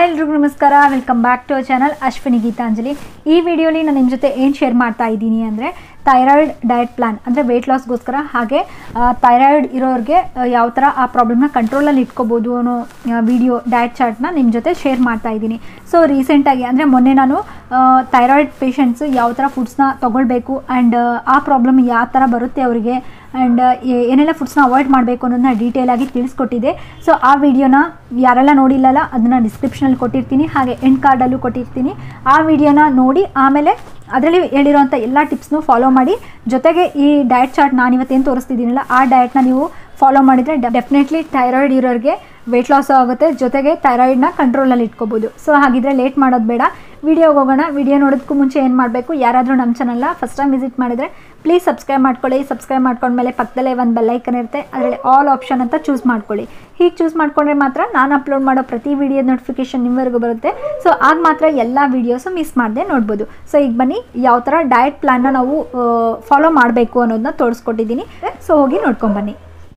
ಎಲ್ರಿಗೂ ನಮಸ್ಕಾರ welcome back to our channel Ashwini Geetanjali ಈ ವಿಡಿಯೋಲಿ ನಾನು ನಿಮ್ಮ ಜೊತೆ ಏನು ಶೇರ್ ಮಾಡ್ತಾ ಇದ್ದೀನಿ ಅಂದರೆ ಥೈರಾಯ್ಡ್ ಡಯಟ್ ಪ್ಲಾನ್ ಅಂದರೆ ವೆಯ್ಟ್ ಲಾಸ್ಗೋಸ್ಕರ ಹಾಗೆ ಥೈರಾಯ್ಡ್ ಇರೋರಿಗೆ ಯಾವ ಥರ ಆ ಪ್ರಾಬ್ಲಮ್ನ ಕಂಟ್ರೋಲಲ್ಲಿ ಇಟ್ಕೋಬೋದು ಅನ್ನೋ ವಿಡಿಯೋ ಡಯಟ್ ಚಾರ್ಟ್ನ ನಿಮ್ಮ ಜೊತೆ ಶೇರ್ ಮಾಡ್ತಾ ಇದ್ದೀನಿ ಸೊ ರೀಸೆಂಟಾಗಿ ಅಂದರೆ ಮೊನ್ನೆ ನಾನು ಥೈರಾಯ್ಡ್ ಪೇಷಂಟ್ಸ್ ಯಾವ ಥರ ಫುಡ್ಸ್ನ ತೊಗೊಳ್ಬೇಕು ಆ್ಯಂಡ್ ಆ ಪ್ರಾಬ್ಲಮ್ ಯಾವ ಥರ ಬರುತ್ತೆ ಅವರಿಗೆ ಆ್ಯಂಡ್ ಏನೆಲ್ಲ ಫುಡ್ಸ್ನ ಅವಾಯ್ಡ್ ಮಾಡಬೇಕು ಅನ್ನೋದನ್ನ ಡೀಟೇಲಾಗಿ ತಿಳಿಸ್ಕೊಟ್ಟಿದೆ ಸೊ ಆ ವಿಡಿಯೋನ ಯಾರೆಲ್ಲ ನೋಡಿಲ್ಲಲ್ಲ ಅದನ್ನು ಡಿಸ್ಕ್ರಿಪ್ಷನಲ್ಲಿ ಕೊಟ್ಟಿರ್ತೀನಿ ಹಾಗೆ ಎಂಡ್ ಕಾರ್ಡಲ್ಲೂ ಕೊಟ್ಟಿರ್ತೀನಿ ಆ ವಿಡಿಯೋನ ನೋಡಿ ಆಮೇಲೆ ಅದರಲ್ಲಿ ಹೇಳಿರೋಂಥ ಎಲ್ಲ ಟಿಪ್ಸ್ನು ಫಾಲೋ ಮಾಡಿ ಜೊತೆಗೆ ಈ ಡಯಟ್ ಚಾರ್ಟ್ ನಾನು ಇವತ್ತೇನು ತೋರಿಸ್ತಿದ್ದೀನಲ್ಲ ಆ ಡಯಟ್ನ ನೀವು ಫಾಲೋ ಮಾಡಿದರೆ ಡೆಫಿನೆಟ್ಲಿ ಥೈರಾಯ್ಡ್ ಇರೋರಿಗೆ ವೆಯ್ಟ್ ಲಾಸ್ ಆಗುತ್ತೆ ಜೊತೆಗೆ ಥೈರಾಯ್ಡ್ನ ಕಂಟ್ರೋಲಲ್ಲಿ ಇಟ್ಕೋಬೋದು ಸೊ ಹಾಗಿದ್ರೆ ಲೇಟ್ ಮಾಡೋದು ಬೇಡ ವಿಡಿಯೋಗೆ ಹೋಗೋಣ ವಿಡಿಯೋ ನೋಡೋದಕ್ಕೂ ಮುಂಚೆ ಏನು ಮಾಡಬೇಕು ಯಾರಾದರೂ ನಮ್ಮ ಚಾನಲ್ನ ಫಸ್ಟ್ ಟೈಮ್ ವಿಸಿಟ್ ಮಾಡಿದರೆ ಪ್ಲೀಸ್ ಸಬ್ಸ್ಕ್ರೈಬ್ ಮಾಡ್ಕೊಳ್ಳಿ ಸಬ್ಸ್ಕ್ರೈಬ್ ಮಾಡ್ಕೊಂಡ್ಮೇಲೆ ಪಕ್ಕದಲ್ಲೇ ಒಂದು ಬೆಲ್ಲೈಕನ್ ಇರುತ್ತೆ ಅದರಲ್ಲಿ ಆಲ್ ಆಪ್ಷನ್ ಅಂತ ಚೂಸ್ ಮಾಡ್ಕೊಳ್ಳಿ ಹೀಗೆ ಚೂಸ್ ಮಾಡ್ಕೊಂಡ್ರೆ ಮಾತ್ರ ನಾನು ಅಪ್ಲೋಡ್ ಮಾಡೋ ಪ್ರತಿ ವಿಡಿಯೋ ನೋಟಿಫಿಕೇಶನ್ ನಿಮ್ಮವರೆಗೂ ಬರುತ್ತೆ ಸೊ ಆಗ ಮಾತ್ರ ಎಲ್ಲ ವೀಡಿಯೋಸು ಮಿಸ್ ಮಾಡದೆ ನೋಡ್ಬೋದು ಸೊ ಈಗ ಬನ್ನಿ ಯಾವ ಥರ ಡಯಟ್ ಪ್ಲಾನ್ನ ನಾವು ಫಾಲೋ ಮಾಡಬೇಕು ಅನ್ನೋದನ್ನ ತೋರಿಸ್ಕೊಟ್ಟಿದ್ದೀನಿ ಸೊ ಹೋಗಿ ನೋಡ್ಕೊಂಬನ್ನಿ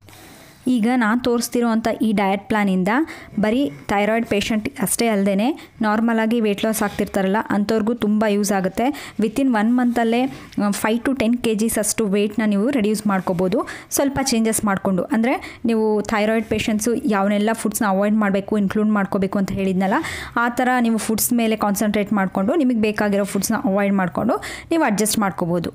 ಈಗ ನಾನು ತೋರಿಸ್ತಿರೋವಂಥ ಈ ಡಯಟ್ ಪ್ಲಾನಿಂದ ಬರೀ ಥೈರಾಯ್ಡ್ ಪೇಷಂಟ್ ಅಷ್ಟೇ ಅಲ್ಲದೆ ನಾರ್ಮಲಾಗಿ ವೆಯ್ಟ್ ಲಾಸ್ ಆಗ್ತಿರ್ತಾರಲ್ಲ ಅಂಥವ್ರಿಗೂ ತುಂಬ ಯೂಸ್ ಆಗುತ್ತೆ ವಿತಿನ್ ಒನ್ ಮಂತಲ್ಲೇ five to ten K Gs ಅಷ್ಟು ವೆಯ್ಟ್ನ ನೀವು ರೆಡ್ಯೂಸ್ ಮಾಡ್ಕೋಬೋದು ಸ್ವಲ್ಪ ಚೇಂಜಸ್ ಮಾಡಿಕೊಂಡು ಅಂದರೆ ನೀವು ಥೈರಾಯ್ಡ್ ಪೇಷಂಟ್ಸು ಯಾವನ್ನೆಲ್ಲ ಫುಡ್ಸ್ನ ಅವಾಯ್ಡ್ ಮಾಡಬೇಕು ಇನ್ಕ್ಲೂಡ್ ಮಾಡ್ಕೋಬೇಕು ಅಂತ ಹೇಳಿದ್ನಲ್ಲ ಆ ಥರ ನೀವು ಫುಡ್ಸ್ ಮೇಲೆ ಕಾನ್ಸಂಟ್ರೇಟ್ ಮಾಡಿಕೊಂಡು ನಿಮಗೆ ಬೇಕಾಗಿರೋ ಫುಡ್ಸ್ನ ಅವಾಯ್ಡ್ ಮಾಡಿಕೊಂಡು ನೀವು ಅಡ್ಜಸ್ಟ್ ಮಾಡ್ಕೋಬೋದು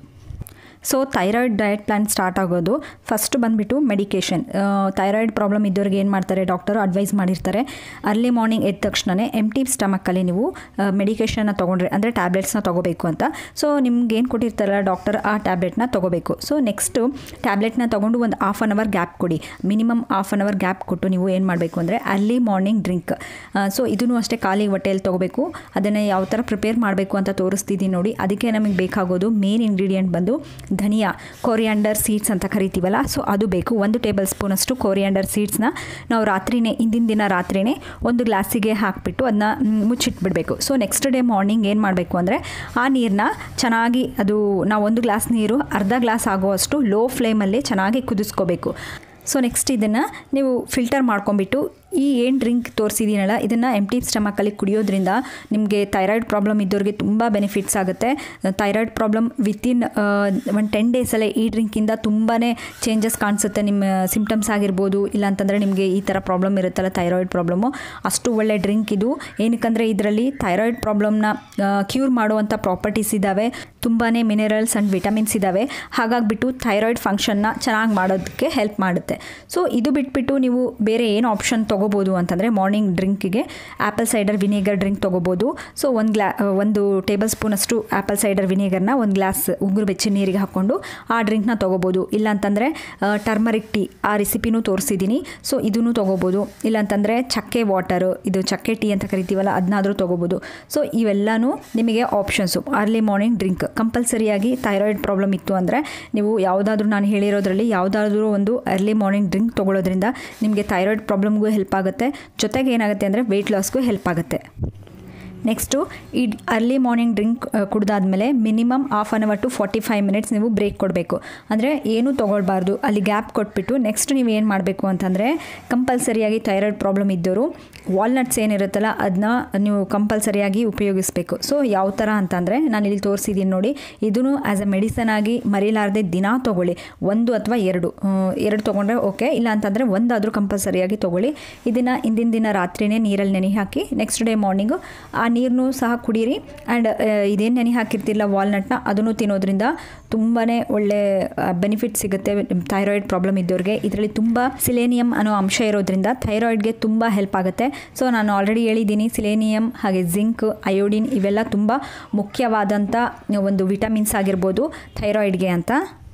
so thyroid diet plan start ಆಗೋದು ಫಸ್ಟು ಬಂದುಬಿಟ್ಟು ಮೆಡಿಕೇಷನ್ ಥೈರಾಯ್ಡ್ ಪ್ರಾಬ್ಲಮ್ ಇದ್ದವ್ರಿಗೆ ಏನು ಮಾಡ್ತಾರೆ ಡಾಕ್ಟರು ಅಡ್ವೈಸ್ ಮಾಡಿರ್ತಾರೆ ಅರ್ಲಿ ಮಾರ್ನಿಂಗ್ ಎದ್ದ ತಕ್ಷಣವೇ ಎಂಟಿ ಸ್ಟಮಕ್ಕಲ್ಲಿ ನೀವು ಮೆಡಿಕೇಷನ್ನ ತೊಗೊಂಡ್ರೆ ಅಂದರೆ ಟ್ಯಾಬ್ಲೆಟ್ಸ್ನ ತೊಗೋಬೇಕು ಅಂತ ಸೊ ನಿಮ್ಗೆ ಏನು ಕೊಟ್ಟಿರ್ತಾರಲ್ಲ ಡಾಕ್ಟರ್ ಆ ಟ್ಯಾಬ್ಲೆಟ್ನ ತೊಗೋಬೇಕು ಸೊ ನೆಕ್ಸ್ಟು ಟ್ಯಾಬ್ಲೆಟ್ನ ತೊಗೊಂಡು ಒಂದು ಹಾಫ್ ಆನ್ ಅವರ್ ಗ್ಯಾಪ್ ಕೊಡಿ minimum half an hour gap ಕೊಟ್ಟು ನೀವು ಏನು ಮಾಡಬೇಕು ಅಂದರೆ ಅರ್ಲಿ ಮಾರ್ನಿಂಗ್ ಡ್ರಿಂಕ್ ಸೊ ಇದನ್ನು ಅಷ್ಟೇ ಖಾಲಿ ಹೊಟ್ಟೆಯಲ್ಲಿ ತೊಗೋಬೇಕು ಅದನ್ನು ಯಾವ ಥರ ಪ್ರಿಪೇರ್ ಮಾಡಬೇಕು ಅಂತ ತೋರಿಸ್ತಿದ್ದೀನಿ ನೋಡಿ ಅದಕ್ಕೆ ನಮಗೆ ಬೇಕಾಗೋದು ಮೇನ್ ಇಂಗ್ರೀಡಿಯೆಂಟ್ ಬಂದು ಧನಿಯಾ ಕೊರಿಯಾಂಡರ್ ಸೀಡ್ಸ್ ಅಂತ ಕರಿತೀವಲ್ಲ ಸೊ ಅದು ಬೇಕು ಒಂದು ಟೇಬಲ್ ಸ್ಪೂನಷ್ಟು ಕೊರಿಯಾಂಡರ್ ಸೀಡ್ಸ್ನ ನಾವು ರಾತ್ರಿನೇ ಹಿಂದಿನ ದಿನ ರಾತ್ರಿನೇ ಒಂದು ಗ್ಲಾಸಿಗೆ ಹಾಕಿಬಿಟ್ಟು ಅದನ್ನ ಮುಚ್ಚಿಟ್ಬಿಡಬೇಕು ಸೊ ನೆಕ್ಸ್ಟ್ ಡೇ ಮಾರ್ನಿಂಗ್ ಏನು ಮಾಡಬೇಕು ಅಂದರೆ ಆ ನೀರನ್ನ ಚೆನ್ನಾಗಿ ಅದು ನಾವು ಒಂದು ಗ್ಲಾಸ್ ನೀರು ಅರ್ಧ ಗ್ಲಾಸ್ ಆಗುವಷ್ಟು ಲೋ ಫ್ಲೇಮಲ್ಲಿ ಚೆನ್ನಾಗಿ ಕುದಿಸ್ಕೋಬೇಕು ಸೊ ನೆಕ್ಸ್ಟ್ ಇದನ್ನು ನೀವು ಫಿಲ್ಟರ್ ಮಾಡ್ಕೊಂಬಿಟ್ಟು ಈ ಏನು ಡ್ರಿಂಕ್ ತೋರಿಸಿದ್ದೀನಲ್ಲ ಇದನ್ನು ಎಂಟಿ ಸ್ಟಮಕಲ್ಲಿ ಕುಡಿಯೋದ್ರಿಂದ ನಿಮಗೆ ಥೈರಾಯ್ಡ್ ಪ್ರಾಬ್ಲಮ್ ಇದ್ದವ್ರಿಗೆ ತುಂಬ ಬೆನಿಫಿಟ್ಸ್ ಆಗುತ್ತೆ ಥೈರಾಯ್ಡ್ ಪ್ರಾಬ್ಲಮ್ ವಿತಿನ್ ಒಂದು ಟೆನ್ ಡೇಸಲ್ಲೇ ಈ ಡ್ರಿಂಕಿಂದ ತುಂಬಾ ಚೇಂಜಸ್ ಕಾಣಿಸುತ್ತೆ ನಿಮ್ಮ ಸಿಮ್ಟಮ್ಸ್ ಆಗಿರ್ಬೋದು ಇಲ್ಲಾಂತಂದರೆ ನಿಮಗೆ ಈ ಥರ ಪ್ರಾಬ್ಲಮ್ ಇರುತ್ತಲ್ಲ ಥೈರಾಯ್ಡ್ ಪ್ರಾಬ್ಲಮ್ಮು ಅಷ್ಟು ಒಳ್ಳೆ ಡ್ರಿಂಕ್ ಇದು ಏನಕ್ಕಂದರೆ ಇದರಲ್ಲಿ ಥೈರಾಯ್ಡ್ ಪ್ರಾಬ್ಲಮ್ನ ಕ್ಯೂರ್ ಮಾಡುವಂಥ ಪ್ರಾಪರ್ಟೀಸ್ ಇದ್ದಾವೆ ತುಂಬಾ ಮಿನರಲ್ಸ್ ಆ್ಯಂಡ್ ವಿಟಮಿನ್ಸ್ ಇದ್ದಾವೆ ಹಾಗಾಗಿಬಿಟ್ಟು ಥೈರಾಯ್ಡ್ ಫಂಕ್ಷನ್ನ ಚೆನ್ನಾಗಿ ಮಾಡೋದಕ್ಕೆ ಹೆಲ್ಪ್ ಮಾಡುತ್ತೆ ಸೊ ಇದು ಬಿಟ್ಬಿಟ್ಟು ನೀವು ಬೇರೆ ಏನು ಆಪ್ಷನ್ ತೊಗೋಬೋದು ಅಂತಂದರೆ ಮಾರ್ನಿಂಗ್ ಡ್ರಿಂಕಿಗೆ ಆ್ಯಪಲ್ ಸೈಡರ್ ವಿನೇಗರ್ ಡ್ರಿಂಕ್ ತೊಗೋಬೋದು ಸೊ ಒಂದು ಗ್ಲಾ ಒಂದು ಟೇಬಲ್ ಸ್ಪೂನಷ್ಟು ಆ್ಯಪಲ್ ಸೈಡರ್ ವಿನೇಗರ್ನ ಒಂದು ಗ್ಲಾಸ್ ಉಗುರು ಬೆಚ್ಚ ನೀರಿಗೆ ಹಾಕ್ಕೊಂಡು ಆ ಡ್ರಿಂಕ್ನ ತೊಗೋಬೋದು ಇಲ್ಲಾಂತಂದರೆ ಟರ್ಮರಿಕ್ ಟೀ ಆ ರೆಸಿಪಿನೂ ತೋರಿಸಿದ್ದೀನಿ ಸೊ ಇದನ್ನು ತೊಗೋಬೋದು ಇಲ್ಲಾಂತಂದರೆ ಚಕ್ಕೆ ವಾಟರು ಇದು ಚಕ್ಕೆ ಟೀ ಅಂತ ಕರಿತೀವಲ್ಲ ಅದನ್ನಾದರೂ ತೊಗೋಬೋದು ಸೊ ಇವೆಲ್ಲನೂ ನಿಮಗೆ ಆಪ್ಷನ್ಸು ಅರ್ಲಿ ಮಾರ್ನಿಂಗ್ ಡ್ರಿಂಕ್ ಕಂಪಲ್ಸರಿಯಾಗಿ ಥೈರಾಯ್ಡ್ ಪ್ರಾಬ್ಲಮ್ ಇತ್ತು ಅಂದರೆ ನೀವು ಯಾವುದಾದ್ರೂ ನಾನು ಹೇಳಿರೋದ್ರಲ್ಲಿ ಯಾವುದಾದ್ರೂ ಒಂದು ಅರ್ಲಿ ಮಾರ್ನಿಂಗ್ ಡ್ರಿಂಕ್ ತೊಗೊಳ್ಳೋದ್ರಿಂದ ನಿಮಗೆ ಥೈರಾಯ್ಡ್ ಪ್ರಾಬ್ಲಮ್ಗೂ ಹೆಲ್ಪ್ ಆಗುತ್ತೆ ಜೊತೆಗೆ ಏನಾಗುತ್ತೆ ಅಂದರೆ ವೆಯ್ಟ್ ಲಾಸ್ಗೂ ಹೆಲ್ಪ್ ಆಗುತ್ತೆ ನೆಕ್ಸ್ಟು ಈ ಅರ್ಲಿ ಮಾರ್ನಿಂಗ್ ಡ್ರಿಂಕ್ ಕುಡ್ದಾದ್ಮೇಲೆ minimum half an hour to forty five minutes ನೀವು ಬ್ರೇಕ್ ಕೊಡಬೇಕು ಅಂದರೆ ಏನೂ ತೊಗೊಳ್ಬಾರ್ದು ಅಲ್ಲಿ ಗ್ಯಾಪ್ ಕೊಟ್ಬಿಟ್ಟು ನೆಕ್ಸ್ಟ್ ನೀವು ಏನು ಮಾಡಬೇಕು ಅಂತಂದರೆ ಕಂಪಲ್ಸರಿಯಾಗಿ ಥೈರಾಯ್ಡ್ ಪ್ರಾಬ್ಲಮ್ ಇದ್ದವರು ವಾಲ್ನಟ್ಸ್ ಏನಿರುತ್ತಲ್ಲ ಅದನ್ನ ನೀವು ಕಂಪಲ್ಸರಿಯಾಗಿ ಉಪಯೋಗಿಸಬೇಕು ಸೊ ಯಾವ ಥರ ಅಂತಂದರೆ ನಾನು ಇಲ್ಲಿ ತೋರಿಸಿದ್ದೀನಿ ನೋಡಿ ಇದನ್ನು ಆ್ಯಸ್ ಎ ಮೆಡಿಸನ್ ಆಗಿ ಮರೀಲಾರದೆ ದಿನ ತೊಗೊಳ್ಳಿ ಒಂದು ಅಥವಾ ಎರಡು ಎರಡು ತೊಗೊಂಡ್ರೆ ಓಕೆ ಇಲ್ಲ ಅಂತಂದರೆ ಒಂದಾದರೂ ಕಂಪಲ್ಸರಿಯಾಗಿ ತೊಗೊಳ್ಳಿ ಇದನ್ನು ಹಿಂದಿನ ದಿನ ರಾತ್ರಿನೇ ನೀರಲ್ಲಿ ನೆನೆ ಹಾಕಿ ನೆಕ್ಸ್ಟ್ ಡೇ ಮಾರ್ನಿಂಗು ಆ ನೀರನ್ನು ಸಹ ಕುಡೀರಿ ಆ್ಯಂಡ್ ಇದೇನು ನೆನೆ ಹಾಕಿರ್ತಿಲ್ಲ ವಾಲ್ನಟ್ನ ಅದನ್ನು ತಿನ್ನೋದ್ರಿಂದ ತುಂಬಾ ಒಳ್ಳೆ ಬೆನಿಫಿಟ್ ಸಿಗುತ್ತೆ ಥೈರಾಯ್ಡ್ ಪ್ರಾಬ್ಲಮ್ ಇದ್ದವ್ರಿಗೆ ಇದರಲ್ಲಿ ತುಂಬ ಸಿಲೇನಿಯಂ ಅನ್ನೋ ಅಂಶ ಇರೋದ್ರಿಂದ ಥೈರಾಯ್ಡ್ಗೆ ತುಂಬ ಹೆಲ್ಪ್ ಆಗುತ್ತೆ ಸೊ ನಾನು ಆಲ್ರೆಡಿ ಹೇಳಿದ್ದೀನಿ ಸಿಲೇನಿಯಂ ಹಾಗೆ ಜಿಂಕ್ ಅಯೋಡಿನ್ ಇವೆಲ್ಲ ತುಂಬ ಮುಖ್ಯವಾದಂಥ ಒಂದು ವಿಟಮಿನ್ಸ್ ಆಗಿರ್ಬೋದು ಥೈರಾಯ್ಡ್ಗೆ ಅಂತ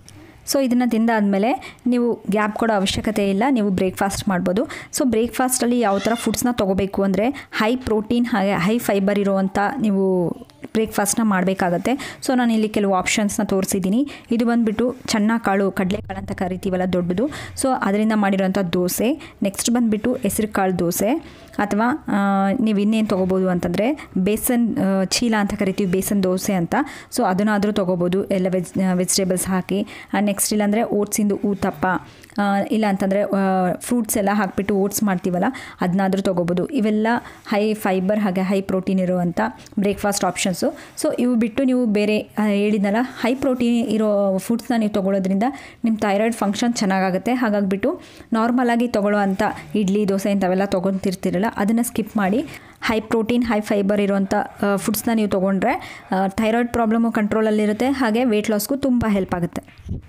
ಸೊ ಇದನ್ನು ತಿಂದಾದಮೇಲೆ ನೀವು ಗ್ಯಾಪ್ ಕೊಡೋ ಅವಶ್ಯಕತೆ ಇಲ್ಲ ನೀವು ಬ್ರೇಕ್ಫಾಸ್ಟ್ ಮಾಡ್ಬೋದು ಸೊ ಬ್ರೇಕ್ಫಾಸ್ಟಲ್ಲಿ ಯಾವ ಥರ ಫುಡ್ಸ್ನ ತೊಗೋಬೇಕು ಅಂದರೆ ಹೈ ಪ್ರೋಟೀನ್ ಹಾಗೆ ಹೈ ಫೈಬರ್ ಇರುವಂಥ ನೀವು ಬ್ರೇಕ್ಫಾಸ್ಟ್ನ ಮಾಡಬೇಕಾಗತ್ತೆ ಸೊ ನಾನು ಇಲ್ಲಿ ಕೆಲವು ಆಪ್ಷನ್ಸ್ನ ತೋರಿಸಿದ್ದೀನಿ ಇದು ಬಂದುಬಿಟ್ಟು ಕಾಳು ಕಡಲೆಕಾಳು ಅಂತ ಕರಿತೀವಲ್ಲ ದೊಡ್ಡದು ಸೊ ಅದರಿಂದ ಮಾಡಿರೋಂಥ ದೋಸೆ ನೆಕ್ಸ್ಟ್ ಬಂದುಬಿಟ್ಟು ಹೆಸರು ಕಾಳು ದೋಸೆ ಅಥವಾ ನೀವು ಇನ್ನೇನು ತೊಗೋಬೋದು ಅಂತಂದರೆ ಬೇಸನ್ ಚೀಲ ಅಂತ ಕರಿತೀವಿ ಬೇಸನ್ ದೋಸೆ ಅಂತ ಸೊ ಅದನ್ನಾದರೂ ತೊಗೋಬೋದು ಎಲ್ಲ ವೆಜ್ ವೆಜಿಟೇಬಲ್ಸ್ ಹಾಕಿ ನೆಕ್ಸ್ಟ್ ಇಲ್ಲಾಂದರೆ ಓಟ್ಸಿಂದು ಊತಪ್ಪ ಇಲ್ಲ ಅಂತಂದರೆ ಫ್ರೂಟ್ಸ್ ಎಲ್ಲ ಹಾಕಿಬಿಟ್ಟು ಓಟ್ಸ್ ಮಾಡ್ತೀವಲ್ಲ ಅದನ್ನಾದರೂ ತೊಗೋಬೋದು ಇವೆಲ್ಲ ಹೈ ಫೈಬರ್ ಹಾಗೆ ಹೈ ಪ್ರೋಟೀನ್ ಇರುವಂಥ ಬ್ರೇಕ್ಫಾಸ್ಟ್ ಆಪ್ಷನ್ಸು ಸೊ ಇವು ಬಿಟ್ಟು ನೀವು ಬೇರೆ ಆ, ಹೇಳಿದ್ನಲ್ಲ ಹೈ ಪ್ರೋಟೀನ್ ಇರೋ ಫುಡ್ಸ್ನ ನೀವು ತೊಗೊಳೋದ್ರಿಂದ ನಿಮ್ಮ ಥೈರಾಯ್ಡ್ ಫಂಕ್ಷನ್ ಚೆನ್ನಾಗಾಗುತ್ತೆ ಹಾಗಾಗಿಬಿಟ್ಟು ನಾರ್ಮಲಾಗಿ ತೊಗೊಳ್ಳೋವಂಥ ಇಡ್ಲಿ ದೋಸೆ ಇಂಥವೆಲ್ಲ ತೊಗೊತಿರ್ತೀರಲ್ಲ ಅದನ್ನು ಸ್ಕಿಪ್ ಮಾಡಿ ಹೈ ಪ್ರೋಟೀನ್ ಹೈ ಫೈಬರ್ ಇರುವಂಥ ಫುಡ್ಸ್ನ ನೀವು ತೊಗೊಂಡ್ರೆ ಥೈರಾಯ್ಡ್ ಪ್ರಾಬ್ಲಮ್ಮು ಕಂಟ್ರೋಲಲ್ಲಿರುತ್ತೆ ಹಾಗೆ ವೆಯ್ಟ್ ಲಾಸ್ಗೂ ತುಂಬ ಹೆಲ್ಪ್ ಆಗುತ್ತೆ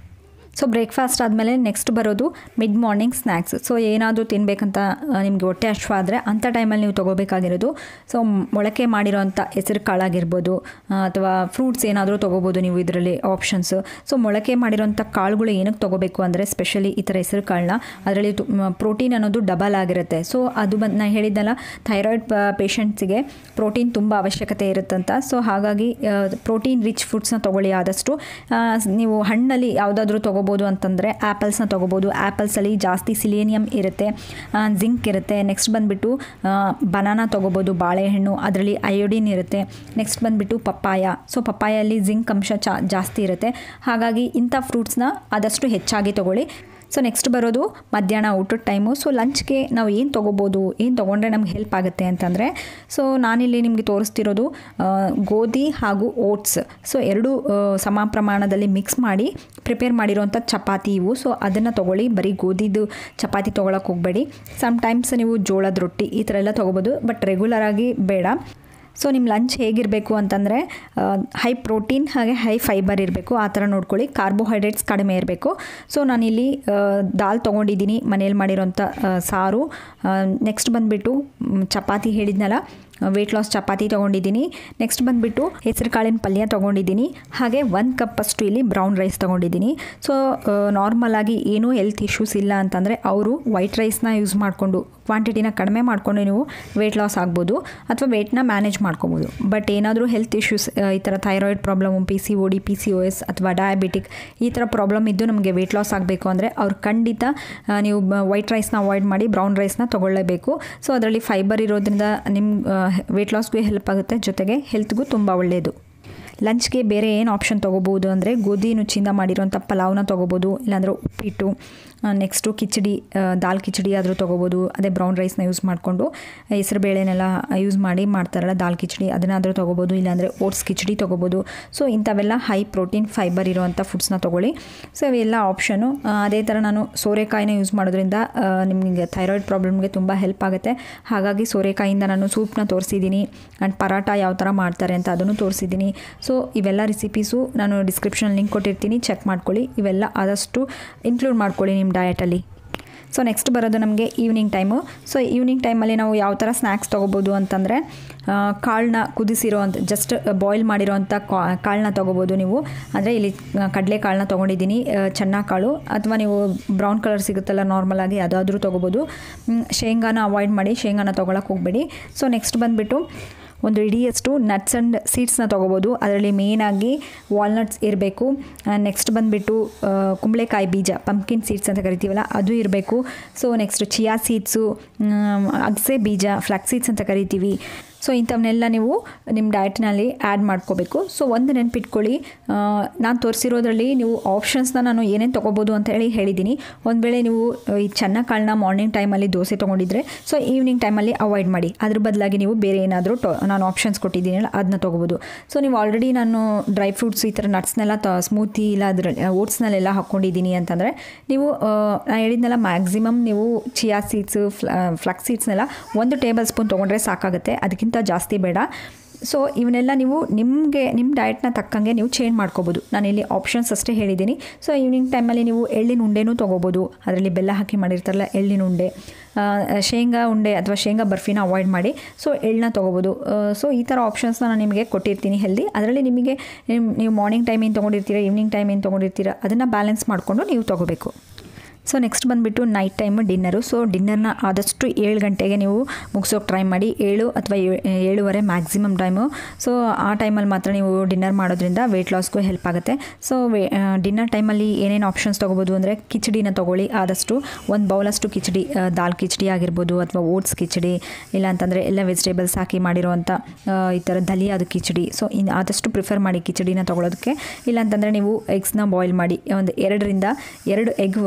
ಸೊ ಬ್ರೇಕ್ಫಾಸ್ಟ್ ಆದಮೇಲೆ ನೆಕ್ಸ್ಟ್ ಬರೋದು ಮಿಡ್ ಮಾರ್ನಿಂಗ್ ಸ್ನ್ಯಾಕ್ಸ್ ಸೊ ಏನಾದರೂ ತಿನ್ನಬೇಕಂತ ನಿಮಗೆ ಹೊಟ್ಟೆ ಹಶ್ವ ಆದರೆ ಅಂಥ ಟೈಮಲ್ಲಿ ನೀವು ತೊಗೋಬೇಕಾಗಿರೋದು ಸೊ ಮೊಳಕೆ ಮಾಡಿರೋಂಥ ಹೆಸರು ಕಾಳಾಗಿರ್ಬೋದು ಆ, ಅಥವಾ ಫ್ರೂಟ್ಸ್ ಏನಾದರೂ ತೊಗೋಬೋದು ನೀವು ಇದರಲ್ಲಿ ಆಪ್ಷನ್ಸ್ ಸೊ ಮೊಳಕೆ ಮಾಡಿರೋಂಥ ಕಾಳುಗಳು ಏನಕ್ಕೆ ತೊಗೋಬೇಕು ಅಂದರೆ ಸ್ಪೆಷಲಿ ಈ ಥರ ಹೆಸರು ಕಾಳನ್ನ ಅದರಲ್ಲಿ ಪ್ರೋಟೀನ್ ಅನ್ನೋದು ಡಬಲ್ ಆಗಿರುತ್ತೆ ಸೊ ಅದು ಬಂದು ನಾನು ಹೇಳಿದ್ದಲ್ಲ ಥೈರಾಯ್ಡ್ ಪೇಷಂಟ್ಸಿಗೆ ಪ್ರೋಟೀನ್ ತುಂಬ ಅವಶ್ಯಕತೆ ಇರುತ್ತಂತ ಸೊ ಹಾಗಾಗಿ ಪ್ರೋಟೀನ್ ರಿಚ್ ಫುಡ್ಸ್ನ ತೊಗೊಳ್ಳಿ ಆದಷ್ಟು ಆ, ನೀವು ಹಣ್ಣಲ್ಲಿ ಯಾವುದಾದ್ರೂ ತೊಗೋಬೋದು ಅಂತಂದರೆ ಆ್ಯಪಲ್ಸ್ನ ತೊಗೋಬೋದು ಆ್ಯಪಲ್ಸಲ್ಲಿ ಜಾಸ್ತಿ ಸಿಲೇನಿಯಮ್ ಇರುತ್ತೆ ಜಿಂಕ್ ಇರುತ್ತೆ ನೆಕ್ಸ್ಟ್ ಬಂದುಬಿಟ್ಟು ಬನಾನಾ ತೊಗೋಬೋದು ಬಾಳೆಹಣ್ಣು ಅದರಲ್ಲಿ ಅಯೋಡಿನ್ ಇರುತ್ತೆ ನೆಕ್ಸ್ಟ್ ಬಂದುಬಿಟ್ಟು ಪಪ್ಪಾಯ ಸೊ ಪಪ್ಪಾಯಲ್ಲಿ ಜಿಂಕ್ ಅಂಶ ಚಾ ಜಾಸ್ತಿ ಇರುತ್ತೆ ಹಾಗಾಗಿ ಇಂಥ ಫ್ರೂಟ್ಸ್ನ ಆದಷ್ಟು ಹೆಚ್ಚಾಗಿ ತೊಗೊಳ್ಳಿ ಸೊ ನೆಕ್ಸ್ಟ್ ಬರೋದು ಮಧ್ಯಾಹ್ನ ಊಟದ ಟೈಮು ಸೊ ಲಂಚ್ಗೆ ನಾವು ಏನು ತೊಗೋಬೋದು ಏನು ತೊಗೊಂಡ್ರೆ ನಮ್ಗೆ ಹೆಲ್ಪ್ ಆಗುತ್ತೆ ಅಂತಂದರೆ ಸೊ ನಾನಿಲ್ಲಿ ನಿಮಗೆ ತೋರಿಸ್ತಿರೋದು ಆ, ಗೋಧಿ ಹಾಗೂ ಓಟ್ಸ್ ಸೊ ಎರಡು ಆ, ಸಮ ಪ್ರಮಾಣದಲ್ಲಿ ಮಿಕ್ಸ್ ಮಾಡಿ ಪ್ರಿಪೇರ್ ಮಾಡಿರೋಂಥ ಚಪಾತಿ ಇವು ಸೊ ಅದನ್ನು ತೊಗೊಳ್ಳಿ ಬರೀ ಗೋಧಿದು ಚಪಾತಿ ತೊಗೊಳಕ್ಕೆ ಹೋಗಬೇಡಿ ಸಮ್ಟೈಮ್ಸ್ ನೀವು ಜೋಳದ ರೊಟ್ಟಿ ಈ ಥರ ಎಲ್ಲ ತೊಗೋಬೋದು ಬಟ್ ರೆಗ್ಯುಲರಾಗಿ ಬೇಡ ಸೊ ನಿಮ್ಮ ಲಂಚ್ ಹೇಗಿರಬೇಕು ಅಂತಂದರೆ ಹೈ ಪ್ರೋಟೀನ್ ಹಾಗೆ ಹೈ ಫೈಬರ್ ಇರಬೇಕು ಆ ಥರ ನೋಡ್ಕೊಳ್ಳಿ ಕಾರ್ಬೋಹೈಡ್ರೇಟ್ಸ್ ಕಡಿಮೆ ಇರಬೇಕು ಸೊ ನಾನಿಲ್ಲಿ ಆ, ದಾಲ್ ತೊಗೊಂಡಿದ್ದೀನಿ ಮನೇಲಿ ಮಾಡಿರೋಂಥ ಆ, ಸಾರು ನೆಕ್ಸ್ಟ್ ಬಂದುಬಿಟ್ಟು ಚಪಾತಿ ಹೇಳಿದ್ನಲ್ಲ ವೆಯ್ಟ್ ಲಾಸ್ ಚಪಾತಿ ತೊಗೊಂಡಿದ್ದೀನಿ ನೆಕ್ಸ್ಟ್ ಬಂದುಬಿಟ್ಟು ಹೆಸರು ಕಾಳಿನ ಪಲ್ಯ ತೊಗೊಂಡಿದ್ದೀನಿ ಹಾಗೆ ಒಂದು ಕಪ್ಪಷ್ಟು ಇಲ್ಲಿ ಬ್ರೌನ್ ರೈಸ್ ತೊಗೊಂಡಿದ್ದೀನಿ ಸೊ ನಾರ್ಮಲಾಗಿ ಏನೂ ಹೆಲ್ತ್ ಇಶ್ಯೂಸ್ ಇಲ್ಲ ಅಂತಂದರೆ ಅವರು ವೈಟ್ ರೈಸ್ನ ಯೂಸ್ ಮಾಡಿಕೊಂಡು ಕ್ವಾಂಟಿಟಿನ ಕಡಿಮೆ ಮಾಡಿಕೊಂಡು ನೀವು ವೆಯ್ಟ್ ಲಾಸ್ ಆಗ್ಬೋದು ಅಥವಾ ವೆಯ್ಟ್ನ ಮ್ಯಾನೇಜ್ ಮಾಡ್ಕೊಬೋದು ಬಟ್ ಏನಾದರೂ ಹೆಲ್ತ್ ಇಶ್ಯೂಸ್ ಈ ಥರ thyroid problem P C O D P C O S ಅಥವಾ ಡಯಾಬಿಟಿಕ್ ಈ ಥರ ಪ್ರಾಬ್ಲಮ್ ಇದ್ದು ನಮಗೆ ವೆಯ್ಟ್ ಲಾಸ್ ಆಗಬೇಕು ಅಂದರೆ ಅವ್ರು ಖಂಡಿತ ಆ, ನೀವು ವೈಟ್ ರೈಸ್ನ ಅವಾಯ್ಡ್ ಮಾಡಿ ಬ್ರೌನ್ ರೈಸ್ನ ತೊಗೊಳ್ಳೇಬೇಕು ಸೊ ಅದರಲ್ಲಿ ಫೈಬರ್ ಇರೋದ್ರಿಂದ ನಿಮ್ಮ ವೆಯ್ಟ್ ಲಾಸ್ಗೂ ಹೆಲ್ಪ್ ಆಗುತ್ತೆ ಜೊತೆಗೆ ಹೆಲ್ತ್ಗೂ ತುಂಬ ಒಳ್ಳೆಯದು ಲಂಚ್ಗೆ ಬೇರೆ ಏನು ಆಪ್ಷನ್ ತೊಗೋಬೋದು ಅಂದರೆ ಗೋಧಿ ನುಚ್ಚಿಂದ ಮಾಡಿರೋಂಥ ಪಲಾವ್ನ ತೊಗೋಬೋದು ಇಲ್ಲಾಂದರೆ ಉಪ್ಪಿಟ್ಟು ನೆಕ್ಸ್ಟು ಕಿಚಡಿ ಆ, ದಾಲ್ ಕಿಚಡಿ ಆದರೂ ತೊಗೋಬೋದು ಅದೇ ಬ್ರೌನ್ ರೈಸ್ನ ಯೂಸ್ ಮಾಡಿಕೊಂಡು ಹೆಸರು ಬೇಳೆನೆಲ್ಲ ಯೂಸ್ ಮಾಡಿ ಮಾಡ್ತಾರಲ್ಲ ದಾಲ್ ಕಿಚಡಿ ಅದನ್ನಾದರೂ ತೊಗೋಬೋದು ಇಲ್ಲಾಂದರೆ ಓಟ್ಸ್ ಕಿಚಡಿ ತೊಗೋಬೋದು ಸೊ ಇಂಥವೆಲ್ಲ ಹೈ ಪ್ರೋಟೀನ್ ಫೈಬರ್ ಇರುವಂಥ ಫುಡ್ಸ್ನ ತೊಗೊಳ್ಳಿ ಸೊ ಇವೆಲ್ಲ ಆಪ್ಷನು ಅದೇ ಥರ ನಾನು ಸೋರೆಕಾಯಿನ ಯೂಸ್ ಮಾಡೋದ್ರಿಂದ ಆ, ನಿಮಗೆ ಥೈರಾಯ್ಡ್ ಪ್ರಾಬ್ಲಮ್ಗೆ ತುಂಬ ಹೆಲ್ಪ್ ಆಗುತ್ತೆ ಹಾಗಾಗಿ ಸೋರೆಕಾಯಿಂದ ನಾನು ಸೂಪ್ನ ತೋರಿಸಿದ್ದೀನಿ ಆ್ಯಂಡ್ ಪರಾಟ ಯಾವ ಥರ ಮಾಡ್ತಾರೆ ಅಂತ ಅದನ್ನು ತೋರಿಸಿದ್ದೀನಿ ಸೊ ಇವೆಲ್ಲ ರೆಸಿಪೀಸು ನಾನು ಡಿಸ್ಕ್ರಿಪ್ಷನ್ ಲಿಂಕ್ ಕೊಟ್ಟಿರ್ತೀನಿ ಚೆಕ್ ಮಾಡ್ಕೊಳ್ಳಿ ಇವೆಲ್ಲ ಆದಷ್ಟು ಇನ್ಕ್ಲೂಡ್ ಮಾಡ್ಕೊಳ್ಳಿ ನಿಮ್ಮ ಡಯಟಲ್ಲಿ ಸೊ ನೆಕ್ಸ್ಟ್ ಬರೋದು ನಮಗೆ ಈವ್ನಿಂಗ್ ಟೈಮು ಸೊ ಈವ್ನಿಂಗ್ ಟೈಮಲ್ಲಿ ನಾವು ಯಾವ ಥರ ಸ್ನ್ಯಾಕ್ಸ್ ತೊಗೋಬೋದು ಅಂತಂದರೆ ಕಾಳನ್ನ ಕುದಿಸಿರೋ ಅಂಥ ಜಸ್ಟ್ ಬಾಯ್ಲ್ ಮಾಡಿರೋ ಅಂಥ ಕಾಳನ್ನ ತೊಗೋಬೋದು ನೀವು ಅಂದರೆ ಇಲ್ಲಿ ಕಡಲೆ ಕಾಳನ್ನ ತೊಗೊಂಡಿದ್ದೀನಿ ಚೆನ್ನ ಕಾಳು ಅಥವಾ ನೀವು ಬ್ರೌನ್ ಕಲರ್ ಸಿಗುತ್ತಲ್ಲ ನಾರ್ಮಲಾಗಿ ಅದಾದರೂ ತೊಗೋಬೋದು ಮ್, ಶೇಂಗಾನ ಅವಾಯ್ಡ್ ಮಾಡಿ ಶೇಂಗಾನ ತೊಗೊಳಕ್ಕೆ ಹೋಗಬೇಡಿ ಸೊ ನೆಕ್ಸ್ಟ್ ಬಂದುಬಿಟ್ಟು ಒಂದು ಇಡಿಯಷ್ಟು ನಟ್ಸ್ ಆ್ಯಂಡ್ ಸೀಡ್ಸ್ನ ತೊಗೋಬೋದು ಅದರಲ್ಲಿ ಮೇಯ್ನಾಗಿ ವಾಲ್ನಟ್ಸ್ ಇರಬೇಕು ನೆಕ್ಸ್ಟ್ ಬಂದುಬಿಟ್ಟು ಕುಂಬಳೆಕಾಯಿ ಬೀಜ ಪಂಪ್ಕಿನ್ ಸೀಡ್ಸ್ ಅಂತ ಕರಿತೀವಲ್ಲ ಅದು ಇರಬೇಕು ಸೊ ನೆಕ್ಸ್ಟ್ ಚಿಯಾ ಸೀಡ್ಸು ಅಗಸೆ ಬೀಜ ಫ್ಲಾಕ್ ಸೀಡ್ಸ್ ಅಂತ ಕರಿತೀವಿ ಸೊ ಇಂಥವನ್ನೆಲ್ಲ ನೀವು ನಿಮ್ಮ ಡಯಟ್ನಲ್ಲಿ ಆ್ಯಡ್ ಮಾಡ್ಕೋಬೇಕು ಸೊ ಒಂದು ನೆನ್ಪಿಟ್ಕೊಳ್ಳಿ ನಾನು ತೋರಿಸಿರೋದ್ರಲ್ಲಿ ನೀವು ಆಪ್ಷನ್ಸ್ನ ನಾನು ಏನೇನು ತೊಗೋಬೋದು ಅಂತ ಹೇಳಿ ಹೇಳಿದ್ದೀನಿ ಒಂದು ವೇಳೆ ನೀವು ಆ, ಈ ಚೆನ್ನ ಕಾಳನ್ನ ಮಾರ್ನಿಂಗ್ ಟೈಮಲ್ಲಿ ದೋಸೆ ತೊಗೊಂಡಿದ್ರೆ ಸೊ ಈವ್ನಿಂಗ್ ಟೈಮಲ್ಲಿ ಅವಾಯ್ಡ್ ಮಾಡಿ ಅದ್ರ ಬದಲಾಗಿ ನೀವು ಬೇರೆ ಏನಾದರೂ ಟೊ ನಾನು ಆಪ್ಷನ್ಸ್ ಕೊಟ್ಟಿದ್ದೀನಲ್ಲ ಅದನ್ನ ತೊಗೋಬೋದು ಸೊ ನೀವು ಆಲ್ರೆಡಿ ನಾನು ಡ್ರೈ ಫ್ರೂಟ್ಸ್ ಈ ಥರ ನಟ್ಸ್ನೆಲ್ಲ ತ ಸ್ಮೂತಿ ಇಲ್ಲ ಅದ್ರ ಓಟ್ಸ್ನಲ್ಲೆಲ್ಲ ಹಾಕ್ಕೊಂಡಿದ್ದೀನಿ ಅಂತಂದರೆ ನೀವು ನಾನು ಹೇಳಿದ್ನಲ್ಲ ಮ್ಯಾಕ್ಸಿಮಮ್ ನೀವು ಚಿಯಾ ಸೀಡ್ಸು ಫ್ಲಕ್ಸ್ ಸೀಡ್ಸ್ನೆಲ್ಲ ಒಂದು ಟೇಬಲ್ ಸ್ಪೂನ್ ತೊಗೊಂಡ್ರೆ ಸಾಕಾಗುತ್ತೆ ಅದಕ್ಕಿಂತ ಜಾಸ್ತಿ ಬೇಡ ಸೊ ಇವನ್ನೆಲ್ಲ ನೀವು ನಿಮಗೆ ನಿಮ್ಮ ಡಯಟ್ನ ತಕ್ಕಂಗೆ ನೀವು ಚೇಂಜ್ ಮಾಡ್ಕೋಬೋದು ನಾನು ಇಲ್ಲಿ ಆಪ್ಷನ್ಸ್ ಅಷ್ಟೇ ಹೇಳಿದ್ದೀನಿ ಸೊ ಈವ್ನಿಂಗ್ ಟೈಮಲ್ಲಿ ನೀವು ಎಳ್ಳಿನ ಉಂಡೆನೂ ತೊಗೋಬೋದು ಅದರಲ್ಲಿ ಬೆಲ್ಲ ಹಾಕಿ ಮಾಡಿರ್ತಾರಲ್ಲ ಎಳ್ಳಿನ ಉಂಡೆ ಆ, ಶೇಂಗಾ ಉಂಡೆ ಅಥವಾ ಶೇಂಗಾ ಬರ್ಫಿನ ಅವಾಯ್ಡ್ ಮಾಡಿ ಸೊ ಎಳ್ಳನ್ನ ತೊಗೋಬೋದು ಸೊ ಈ ಥರ ಆಪ್ಷನ್ಸ್ನ ನಾನು ನಿಮಗೆ ಕೊಟ್ಟಿರ್ತೀನಿ ಹೆಲ್ದಿ ಅದರಲ್ಲಿ ನಿಮಗೆ ನಿಮ್- ನೀವು ಮಾರ್ನಿಂಗ್ ಟೈಮ್ ಏನು ತೊಗೊಂಡಿರ್ತೀರ ಈವ್ನಿಂಗ್ ಟೈಮ್ ಏನು ತೊಗೊಂಡಿರ್ತೀರ ಅದನ್ನು ಬ್ಯಾಲೆನ್ಸ್ ಮಾಡಿಕೊಂಡು ನೀವು ತೊಗೋಬೇಕು ಸೊ ನೆಕ್ಸ್ಟ್ ಬಂದುಬಿಟ್ಟು ನೈಟ್ ಟೈಮ್ ಡಿನ್ನರು ಸೊ ಡಿನ್ನರ್ನ ಆದಷ್ಟು ಏಳು ಗಂಟೆಗೆ ನೀವು ಮುಗಿಸೋಕೆ ಟ್ರೈ ಮಾಡಿ ಏಳು ಅಥವಾ ಏ- ಏಳುವರೆ ಮ್ಯಾಕ್ಸಿಮಮ್ ಟೈಮು ಸೊ ಆ ಟೈಮಲ್ಲಿ ಮಾತ್ರ ನೀವು ಡಿನ್ನರ್ ಮಾಡೋದ್ರಿಂದ ವೆಯ್ಟ್ ಲಾಸ್ಗೂ ಹೆಲ್ಪ್ ಆಗುತ್ತೆ ಸೊ ಡಿನ್ನರ್ ಟೈಮಲ್ಲಿ ಏನೇನು ಆಪ್ಷನ್ಸ್ ತೊಗೋಬೋದು ಅಂದರೆ ಕಿಚಡಿನ ತೊಗೊಳ್ಳಿ ಆದಷ್ಟು ಒಂದು ಬೌಲಷ್ಟು ಕಿಚಡಿ ಆ, ದಾಲ್ ಕಿಚಡಿ ಆಗಿರ್ಬೋದು ಅಥವಾ ಓಟ್ಸ್ ಕಿಚಡಿ ಇಲ್ಲ ಅಂತಂದರೆ ಎಲ್ಲ ವೆಜಿಟೇಬಲ್ಸ್ ಹಾಕಿ ಮಾಡಿರೋವಂಥ ಆ, ಈ ಥರ ದಲಿಯಾದ ಕಿಚಡಿ ಸೊ ಇನ್ನು ಆದಷ್ಟು ಪ್ರಿಫರ್ ಮಾಡಿ ಕಿಚಡಿನ ತೊಗೊಳೋದಕ್ಕೆ ಇಲ್ಲ ಅಂತಂದರೆ ನೀವು ಎಗ್ಸ್ನ ಬಾಯ್ಲ್ ಮಾಡಿ ಒಂದು ಎರಡರಿಂದ ಎರಡು ಎಗ್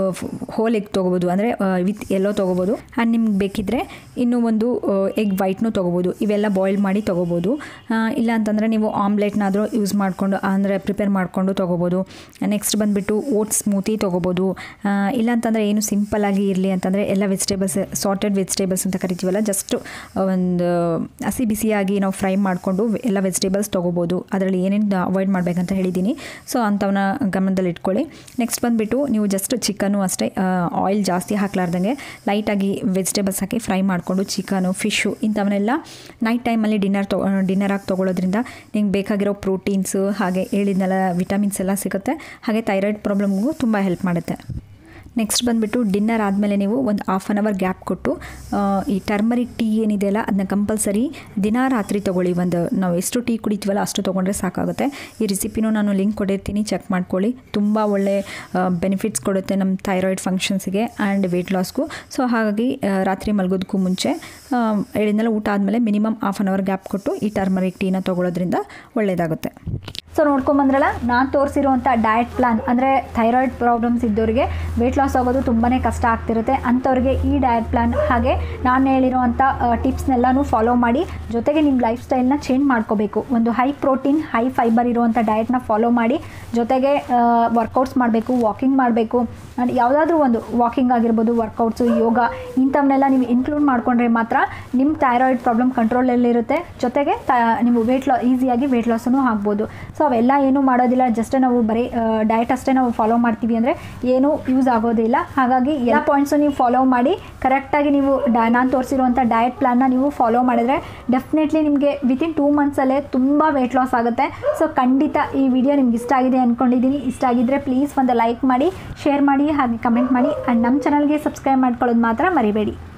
ಹೋಲ್ ಎಗ್ ತೊಗೋಬೋದು ಅಂದರೆ ವಿತ್ ಎಲ್ಲೋ ತೊಗೋಬೋದು ಆ್ಯಂಡ್ ನಿಮ್ಗೆ ಬೇಕಿದ್ದರೆ ಇನ್ನೂ ಒಂದು ಎಗ್ ವೈಟ್ನೂ ತೊಗೋಬೋದು ಇವೆಲ್ಲ ಬಾಯ್ಲ್ ಮಾಡಿ ತೊಗೋಬೋದು ಆ, ಇಲ್ಲ ಅಂತಂದರೆ ನೀವು ಆಮ್ಲೆಟ್ನಾದರೂ ಯೂಸ್ ಮಾಡಿಕೊಂಡು ಅಂದರೆ ಪ್ರಿಪೇರ್ ಮಾಡಿಕೊಂಡು ತೊಗೋಬೋದು ನೆಕ್ಸ್ಟ್ ಬಂದುಬಿಟ್ಟು ಓಟ್ಸ್ ಸ್ಮೂತಿ ತೊಗೋಬೋದು ಆ, ಇಲ್ಲ ಅಂತಂದರೆ ಏನು ಸಿಂಪಲ್ಲಾಗಿ ಇರಲಿ ಅಂತಂದರೆ ಎಲ್ಲ ವೆಜಿಟೇಬಲ್ಸ್ ಸಾರ್ಟೆಡ್ ವೆಜಿಟೇಬಲ್ಸ್ ಅಂತ ಕರಿತೀವಲ್ಲ ಜಸ್ಟ್ ಒಂದು ಹಸಿ ಬಿಸಿಯಾಗಿ ನಾವು ಫ್ರೈ ಮಾಡಿಕೊಂಡು ಎಲ್ಲ ವೆಜಿಟೇಬಲ್ಸ್ ತೊಗೋಬೋದು ಅದರಲ್ಲಿ ಏನೇನು ಅವಾಯ್ಡ್ ಮಾಡಬೇಕಂತ ಹೇಳಿದ್ದೀನಿ ಸೊ ಅಂಥವನ್ನ ಗಮನದಲ್ಲಿ ಇಟ್ಕೊಳ್ಳಿ ನೆಕ್ಸ್ಟ್ ಬಂದುಬಿಟ್ಟು ನೀವು ಜಸ್ಟ್ ಚಿಕನ್ನು ಅಷ್ಟೇ ಆಯಿಲ್ ಜಾಸ್ತಿ ಹಾಕ್ಲಾರ್ದಂಗೆ ಲೈಟಾಗಿ ವೆಜಿಟೇಬಲ್ಸ್ ಹಾಕಿ ಫ್ರೈ ಮಾಡಿಕೊಂಡು ಚಿಕನು ಫಿಶ್ಶು ಇಂಥವನ್ನೆಲ್ಲ ನೈಟ್ ಟೈಮಲ್ಲಿ ಡಿನ್ನರ್ ತೊ ಡಿನ್ನರಾಗಿ ತೊಗೊಳೋದ್ರಿಂದ ನಿಮ್ಗೆ ಬೇಕಾಗಿರೋ ಪ್ರೋಟೀನ್ಸು ಹಾಗೆ ಹೇಳಿದ್ನೆಲ್ಲ ವಿಟಮಿನ್ಸ್ ಎಲ್ಲ ಸಿಗುತ್ತೆ ಹಾಗೆ ಥೈರಾಯ್ಡ್ ಪ್ರಾಬ್ಲಮ್ಗೂ ತುಂಬ ಹೆಲ್ಪ್ ಮಾಡುತ್ತೆ ನೆಕ್ಸ್ಟ್ ಬಂದುಬಿಟ್ಟು ಡಿನ್ನರ್ ಆದಮೇಲೆ ನೀವು ಒಂದು ಹಾಫ್ ಆನ್ ಅವರ್ ಗ್ಯಾಪ್ ಕೊಟ್ಟು ಆ, ಈ ಟರ್ಮರಿಕ್ ಟೀ ಏನಿದೆಯಲ್ಲ ಅದನ್ನ ಕಂಪಲ್ಸರಿ ದಿನ ರಾತ್ರಿ ತೊಗೊಳ್ಳಿ ಒಂದು ನಾವು ಎಷ್ಟು ಟೀ ಕುಡಿತೀವಲ್ಲ ಅಷ್ಟು ತೊಗೊಂಡ್ರೆ ಸಾಕಾಗುತ್ತೆ ಈ ರೆಸಿಪಿನೂ ನಾನು ಲಿಂಕ್ ಕೊಟ್ಟಿರ್ತೀನಿ ಚೆಕ್ ಮಾಡ್ಕೊಳ್ಳಿ ತುಂಬ ಒಳ್ಳೆ ಬೆನಿಫಿಟ್ಸ್ ಕೊಡುತ್ತೆ ನಮ್ಮ ಥೈರಾಯ್ಡ್ ಫಂಕ್ಷನ್ಸ್ಗೆ ಆ್ಯಂಡ್ ವೆಯ್ಟ್ ಲಾಸ್ಗೂ ಸೊ ಹಾಗಾಗಿ ಆ, ರಾತ್ರಿ ಮಲಗೋದಕ್ಕೂ ಮುಂಚೆ ಆ, ಹೇಳಿದ್ನಲ್ಲ ಊಟ ಆದಮೇಲೆ minimum half an hour gap ಕೊಟ್ಟು ಈ ಟರ್ಮರಿಕ್ ಟೀನ ತೊಗೊಳೋದ್ರಿಂದ ಒಳ್ಳೆಯದಾಗುತ್ತೆ ಸೊ ನೋಡ್ಕೊಂಬಂದ್ರಲ್ಲ ನಾನು ತೋರಿಸಿರುವಂಥ ಡಯಟ್ ಪ್ಲಾನ್ ಅಂದರೆ ಥೈರಾಯ್ಡ್ ಪ್ರಾಬ್ಲಮ್ಸ್ ಇದ್ದವರಿಗೆ ವೆಯ್ಟ್ ಲಾಸ್ ಆಗೋದು ತುಂಬಾ ಕಷ್ಟ ಆಗ್ತಿರುತ್ತೆ ಅಂಥವ್ರಿಗೆ ಈ ಡಯಟ್ ಪ್ಲಾನ್ ಹಾಗೆ ನಾನು ಹೇಳಿರೋವಂಥ ಟಿಪ್ಸ್ನೆಲ್ಲನೂ ಫಾಲೋ ಮಾಡಿ ಜೊತೆಗೆ ನಿಮ್ಮ ಲೈಫ್ ಸ್ಟೈಲ್ನ ಚೇಂಜ್ ಮಾಡ್ಕೋಬೇಕು ಒಂದು ಹೈ ಪ್ರೋಟೀನ್ ಹೈ ಫೈಬರ್ ಇರುವಂಥ ಡಯಟ್ನ ಫಾಲೋ ಮಾಡಿ ಜೊತೆಗೆ ವರ್ಕೌಟ್ಸ್ ಮಾಡಬೇಕು ವಾಕಿಂಗ್ ಮಾಡಬೇಕು ಆ್ಯಂಡ್ ಯಾವುದಾದ್ರೂ ಒಂದು ವಾಕಿಂಗ್ ಆಗಿರ್ಬೋದು ವರ್ಕೌಟ್ಸು ಯೋಗ ಇಂಥವನ್ನೆಲ್ಲ ನೀವು ಇನ್ಕ್ಲೂಡ್ ಮಾಡಿಕೊಂಡ್ರೆ ಮಾತ್ರ ನಿಮ್ಮ ಥೈರಾಯ್ಡ್ ಪ್ರಾಬ್ಲಮ್ ಕಂಟ್ರೋಲಲ್ಲಿರುತ್ತೆ ಜೊತೆಗೆ ತ ನೀವು ವೆಯ್ಟ್ ಲಾ ಈಸಿಯಾಗಿ ವೆಯ್ಟ್ ಲಾಸನ್ನು ಆಗ್ಬೋದು ಸೊ ಅವೆಲ್ಲ ಏನೂ ಮಾಡೋದಿಲ್ಲ ಜಸ್ಟ್ ನಾವು ಬರೀ ಡಯಟ್ ಅಷ್ಟೇ ನಾವು ಫಾಲೋ ಮಾಡ್ತೀವಿ ಅಂದರೆ ಏನೂ ಯೂಸ್ ಆಗೋದಿಲ್ಲ ಹಾಗಾಗಿ ಎಲ್ಲ ಪಾಯಿಂಟ್ಸು ನೀವು ಫಾಲೋ ಮಾಡಿ ಕರೆಕ್ಟಾಗಿ ನೀವು ಡ ನಾನು ತೋರಿಸಿರುವಂಥ ಡಯಟ್ ಪ್ಲಾನ್ನ ನೀವು ಫಾಲೋ ಮಾಡಿದ್ರೆ ಡೆಫಿನೆಟ್ಲಿ ನಿಮಗೆ ವಿತಿನ್ ಟೂ ಮಂತ್ಸಲ್ಲೇ ತುಂಬ ವೆಯ್ಟ್ ಲಾಸ್ ಆಗುತ್ತೆ ಸೊ ಖಂಡಿತ ಈ ವಿಡಿಯೋ ನಿಮ್ಗೆ ಇಷ್ಟ ಆಗಿದೆ ಅಂದ್ಕೊಂಡಿದ್ದೀನಿ ಇಷ್ಟ ಆಗಿದ್ದರೆ ಪ್ಲೀಸ್ ಒಂದು ಲೈಕ್ ಮಾಡಿ ಶೇರ್ ಮಾಡಿ ಹಾಗೆ ಕಮೆಂಟ್ ಮಾಡಿ ಆ್ಯಂಡ್ ನಮ್ಮ ಚಾನಲ್ಗೆ ಸಬ್ಸ್ಕ್ರೈಬ್ ಮಾಡ್ಕೊಳ್ಳೋದು ಮಾತ್ರ ಮರಿಬೇಡಿ